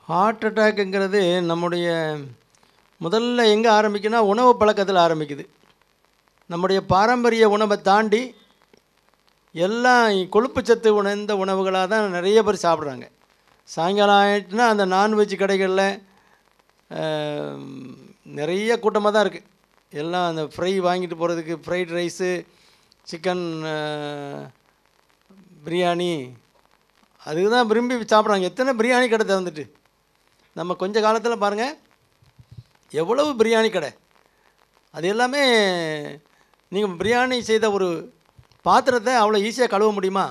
heart அட்டாக்குங்கிறது நம்முடைய முதல்ல எங்கே ஆரம்பிக்குன்னா உணவு பழக்கத்தில் ஆரம்பிக்குது நம்முடைய பாரம்பரிய உணவை தாண்டி எல்லாம் கொழுப்புச்சத்து உணர்ந்த உணவுகளாக தான் நிறைய பேர் சாப்பிட்றாங்க சாயங்காலம் ஆயிட்டுனா அந்த நான்வெஜ் கடைகளில் ஆம், நிறைய கூட்டமாக தான் இருக்குது எல்லாம் அந்த ஃப்ரை வாங்கிட்டு போகிறதுக்கு ஃப்ரைட் ரைஸு சிக்கன் பிரியாணி அதுக்கு தான் விரும்பி சாப்பிட்றாங்க எத்தனை பிரியாணி கடை திறந்துட்டு நம்ம கொஞ்ச காலத்தில் பாருங்கள் எவ்வளவு பிரியாணி கடை அது எல்லாமே நீங்கள் பிரியாணி செய்த ஒரு பாத்திரத்தை அவ்வளோ ஈஸியாக கழுவ முடியுமா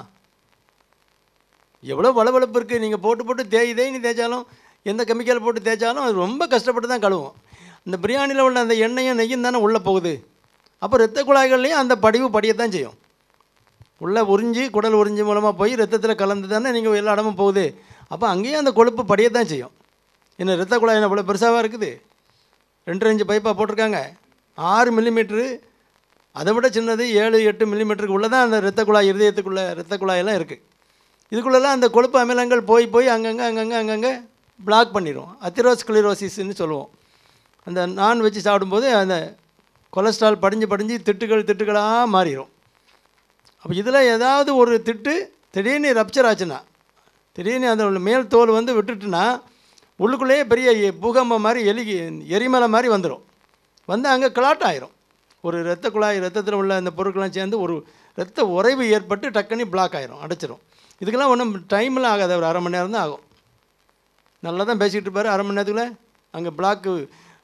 எவ்வளோ வளவளப்பு இருக்குது நீங்கள் போட்டு போட்டு தேய் தேய்னு தேய்ச்சாலும் எந்த கெமிக்கல் போட்டு தேய்ச்சாலும் அது ரொம்ப கஷ்டப்பட்டு தான் கழுவும் இந்த பிரியாணியில் உள்ள அந்த எண்ணெயும் நெய்யும் தானே உள்ளே போகுது அப்போ இரத்த குழாய்கள்லேயும் அந்த படிவு படியத்தான் செய்யும் உள்ளே உறிஞ்சி குடல் உறிஞ்சி மூலமாக போய் ரத்தத்தில் கலந்து தானே நீங்கள் எல்லா இடமும் போகுது அப்போ அங்கேயும் அந்த கொழுப்பு படியத்தான் செய்யும் என்ன இரத்த குழாய் என்ன இவ்வளோ பெருசாவாக இருக்குது ரெண்டு இன்ச்சு பைப்பாக போட்டிருக்காங்க ஆறு மில்லிமீட்ரு அதை விட சின்னது ஏழு எட்டு மில்லிமீட்டருக்கு உள்ளே தான் அந்த இரத்த குழாய் இருதயத்துக்குள்ளே இரத்த குழாயெல்லாம் இருக்குது இதுக்குள்ளெல்லாம் அந்த கொழுப்பு அமிலங்கள் போய் போய் அங்கங்கே அங்கங்கே அங்கங்கே பிளாக் பண்ணிடும் அத்திரோஸ்கிளிரோசிஸ்ன்னு சொல்லுவோம் அந்த நான் வச்சு சாப்பிடும்போது அந்த கொலஸ்ட்ரால் படிஞ்சு படிஞ்சு திட்டுகள் திட்டுகளாக மாறிடும் அப்போ இதில் ஏதாவது ஒரு திட்டு திடீர்னு ரப்சர் ஆச்சுன்னா திடீர்னு அந்த உள்ள மேல் தோல் வந்து விட்டுட்டுனா உள்ளுக்குள்ளேயே பெரிய எ- பூகம்பம் மாதிரி எலி எரிமலை மாதிரி வந்துடும் வந்து அங்கே கிளாட் ஆயிரும் ஒரு இரத்த குழாய் ரத்தத்தில் உள்ள அந்த பொருட்கள்லாம் சேர்ந்து ஒரு இரத்த உறைவு ஏற்பட்டு டக்குன்னு பிளாக் ஆயிரும் அடைச்சிரும் இதுக்கெல்லாம் ஒன்றும் டைம்லாம் ஆகாது ஒரு அரை மணி நேரம் தான் ஆகும் நல்லா தான் பேசிக்கிட்டு இருப்பார் அரை மணி நேரத்துக்குள்ள அங்கே பிளாக்கு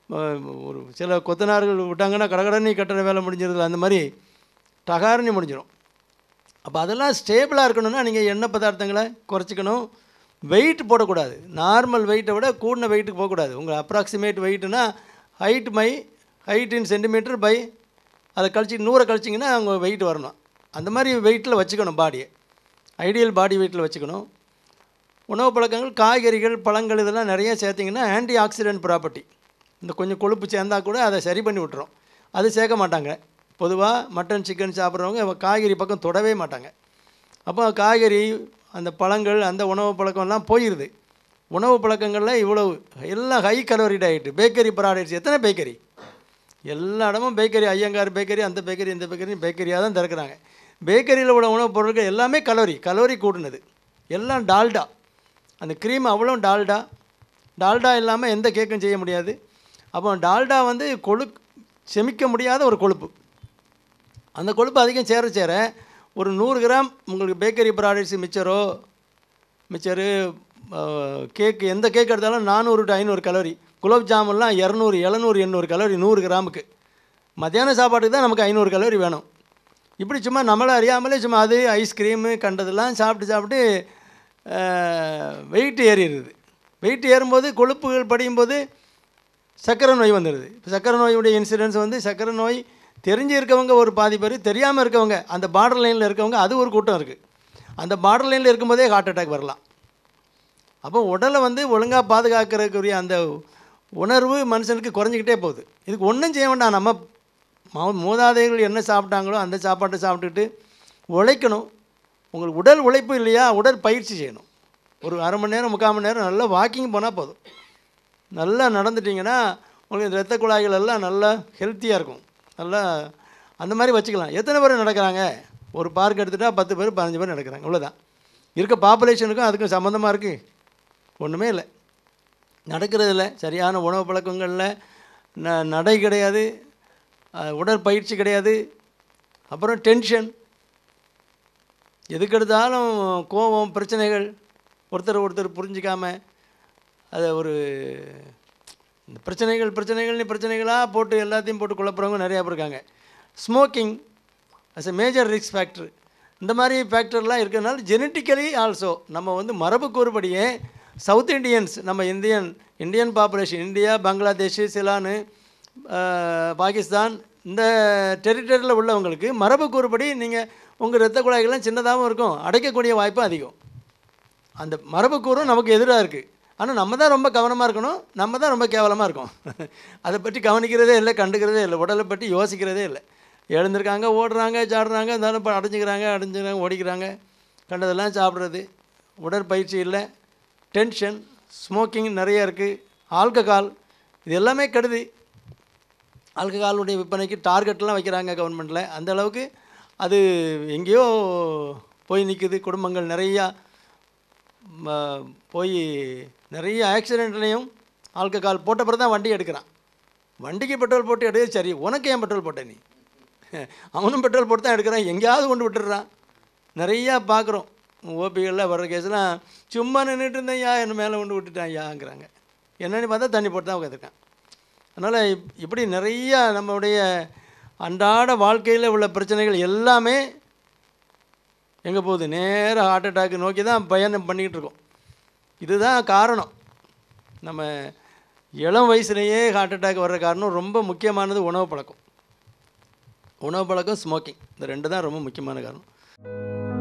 ஒரு சில கொத்தனார்கள் விட்டாங்கன்னா கடகடனி கட்டுற வேலை முடிஞ்சிருது அந்த மாதிரி டகாரணி முடிஞ்சிடும் அப்போ அதெல்லாம் ஸ்டேபிளாக இருக்கணும்னா நீங்கள் எண்ணெய் பதார்த்தங்களை குறைச்சிக்கணும் வெயிட் போடக்கூடாது நார்மல் வெயிட்டை விட கூடின வெயிட்டுக்கு போகக்கூடாது உங்கள் அப்ராக்சிமேட் வெயிட்டுனா height my height in centimetre by அதை கழிச்சு நூறை கழிச்சிங்கன்னா அவங்க வெயிட் வரணும் அந்த மாதிரி வெயிட்டில் வச்சுக்கணும் பாடியை ஐடியல் பாடி வெயிட்டில் வச்சுக்கணும் உணவு பழக்கங்கள் காய்கறிகள் பழங்கள் இதெல்லாம் நிறைய சேர்த்திங்கன்னா ஆன்டி ஆக்சிடென்ட் ப்ராப்பர்ட்டி இந்த கொஞ்சம் கொழுப்பு சேர்ந்தா கூட அதை சரி பண்ணி விட்டுரும் அது சேர்க்க மாட்டாங்க பொதுவாக மட்டன் சிக்கன் சாப்பிட்றவங்க காய்கறி பக்கம் தொடவே மாட்டாங்க அப்போ காய்கறி அந்த பழங்கள் அந்த உணவு பழக்கம்லாம் போயிடுது உணவு பழக்கங்களில் இவ்வளவு எல்லாம் high calorie diet bakery products எத்தனை பேக்கரி எல்லா இடமும் பேக்கரி ஐயங்கார் பேக்கரி அந்த பேக்கரி இந்த பேக்கரி பேக்கரியாக தான் திறக்கிறாங்க பேக்கரியில் உள்ள உணவுப் பொருட்கள் எல்லாமே கலோரி கலோரி கூட்டினது எல்லாம் டால்டா அந்த க்ரீம் அவ்வளோ டால்டா டால்டா இல்லாமல் எந்த கேக்கும் செய்ய முடியாது அப்போ டால்டா வந்து கொழு செமிக்க முடியாத ஒரு கொழுப்பு அந்த கொழுப்பு அதிகம் சேர சேர ஒரு நூறு கிராம் உங்களுக்கு பேக்கரி ப்ராடக்ட்ஸ் மிச்சரோ மிச்சரு கேக்கு எந்த கேக் எடுத்தாலும் நானூறு டு ஐநூறு கலோரி குலோப் ஜாமுன்லாம் இரநூறு எழுநூறு எண்ணூறு கலோரி நூறு கிராமுக்கு மத்தியான சாப்பாட்டுக்கு தான் நமக்கு ஐநூறு கலோரி வேணும் இப்படி சும்மா நம்மளை அறியாமலே சும்மா அது ஐஸ்கிரீமு கண்டதெல்லாம் சாப்பிட்டு சாப்பிட்டு வெயிட் ஏறிடுது வெயிட் ஏறும்போது கொழுப்புகள் படியும்போது சர்க்கரை நோய் வந்துடுது இப்போ சர்க்கரை நோயுடைய இன்சிடென்ஸ் வந்து சர்க்கரை நோய் தெரிஞ்சு இருக்கவங்க ஒரு பாதி பேர் தெரியாமல் இருக்கவங்க அந்த பார்டர் லைனில் இருக்கவங்க அது ஒரு கூட்டம் இருக்குது அந்த பார்டர் லைனில் இருக்கும்போதே ஹார்ட் அட்டாக் வரலாம் அப்போ உடலை வந்து ஒழுங்காக பாதுகாக்கிறதுக்குரிய அந்த உணர்வு மனுஷனுக்கு குறைஞ்சிக்கிட்டே போகுது இதுக்கு ஒன்றும் செய்ய வேண்டாம் நம்ம மௌ- மூதாதைகள் என்ன சாப்பிட்டாங்களோ அந்த சாப்பாட்டை சாப்பிட்டுட்டு உழைக்கணும் உங்களுக்கு உடல் உழைப்பு இல்லையா உடல் பயிற்சி செய்யணும் ஒரு அரை மணி நேரம் முக்கால் மணி நேரம் நல்லா வாக்கிங் போனால் போதும் நல்லா நடந்துட்டிங்கன்னா உங்களுக்கு இந்த ரத்த குழாய்கள் எல்லாம் நல்லா ஹெல்த்தியாக இருக்கும் நல்லா அந்த மாதிரி வச்சுக்கலாம் எத்தனை பேர் நடக்கிறாங்க ஒரு பார்க் எடுத்துட்டா பத்து பேர் பதினஞ்சு பேர் நடக்கிறாங்க இவ்வளோதான் இருக்க பாப்புலேஷனுக்கும் அதுக்கும் சம்மந்தமாக இருக்குது ஒன்றுமே இல்லை நடக்கிறது இல்லை சரியான உணவு பழக்கங்களில் ந நடை கிடையாது அஹ், உடற்பயிற்சி கிடையாது அப்புறம் டென்ஷன் எதுக்கெடுத்தாலும் கோபம் பிரச்சனைகள் ஒருத்தர் ஒருத்தர் புரிஞ்சிக்காம அதை ஒரு இந்த பிரச்சனைகள் பிரச்சனைகள்னு பிரச்சனைகளாக போட்டு எல்லாத்தையும் போட்டு குழப்புறவங்க நிறையா பேர் இருக்காங்க smoking as a major risk factor இந்த மாதிரி ஃபேக்டர்லாம் இருக்கிறதுனால ஜெனட்டிக்கலி ஆல்சோ நம்ம வந்து மரபுக்கூறுபடியே சவுத் இண்டியன்ஸ் நம்ம Indian Indian population India Bangladesh சிலானு அஹ், பாகிஸ்தான் இந்த டெரிட்டரியில் உள்ளவங்களுக்கு மரபுக்கூறுபடி நீங்கள் உங்கள் இரத்த குழாய்கள்லாம் சின்னதாகவும் இருக்கும் அடைக்கக்கூடிய வாய்ப்பும் அதிகம் அந்த மரபுக்கூறும் நமக்கு எதிராக இருக்குது ஆனால் நம்ம தான் ரொம்ப கவனமாக இருக்கணும் நம்ம தான் ரொம்ப கேவலமாக இருக்கோம் அதை பற்றி கவனிக்கிறதே இல்லை கண்டுக்கிறதே இல்லை உடலை பற்றி யோசிக்கிறதே இல்லை எழுந்திருக்காங்க ஓடுறாங்க சாடுறாங்க இருந்தாலும் இப்போ அடைஞ்சிக்கிறாங்க அடைஞ்சிக்கிறாங்க ஓடிக்கிறாங்க கண்டதெல்லாம் சாப்பிட்றது உடற்பயிற்சி இல்லை டென்ஷன் ஸ்மோக்கிங் நிறைய இருக்குது ஆல்கஹால் இது எல்லாமே கெடுதி ஆல்கஹாலுடைய விற்பனைக்கு டார்கெட்லாம் வைக்கிறாங்க கவர்மெண்ட்டில் அந்த அளவுக்கு அது எங்கேயோ போய் நிற்குது குடும்பங்கள் நிறையா ம, போய் நிறைய ஆக்சிடெண்ட்லேயும் ஆல்கஹால் போட்ட பிறகு தான் வண்டி எடுக்கிறான் வண்டிக்கு பெட்ரோல் போட்டு எடுக்கிறது சரி உனக்கு ஏன் பெட்ரோல் போட்ட நீ அவனும் பெட்ரோல் போட்டு தான் எடுக்கிறான் எங்கேயாவது கொண்டு விட்டுடுறான் நிறையா பார்க்குறோம் ஓபிகளில் வர்ற கேஸ்லாம் சும்மா நின்றுட்டு இருந்தேன் யா என்ன மேலே கொண்டு விட்டுட்டான் யாங்கிறாங்க என்னன்னு பார்த்தா தண்ணி போட்டு தான் உட்காந்துருக்கான் அதனால் இப் இப்படி நிறைய நம்மளுடைய அன்றாட வாழ்க்கையில் உள்ள பிரச்சனைகள் எல்லாமே எங்கே போகுது நேராக ஹார்ட் அட்டாக் நோக்கி தான் பயணம் பண்ணிக்கிட்டு இருக்கோம் இதுதான் காரணம் நம்ம இளம் வயசுலேயே ஹார்ட் அட்டாக் வர்ற காரணம் ரொம்ப முக்கியமானது உணவு பழக்கம் உணவு பழக்கம் ஸ்மோக்கிங் இந்த ரெண்டு தான் ரொம்ப முக்கியமான காரணம்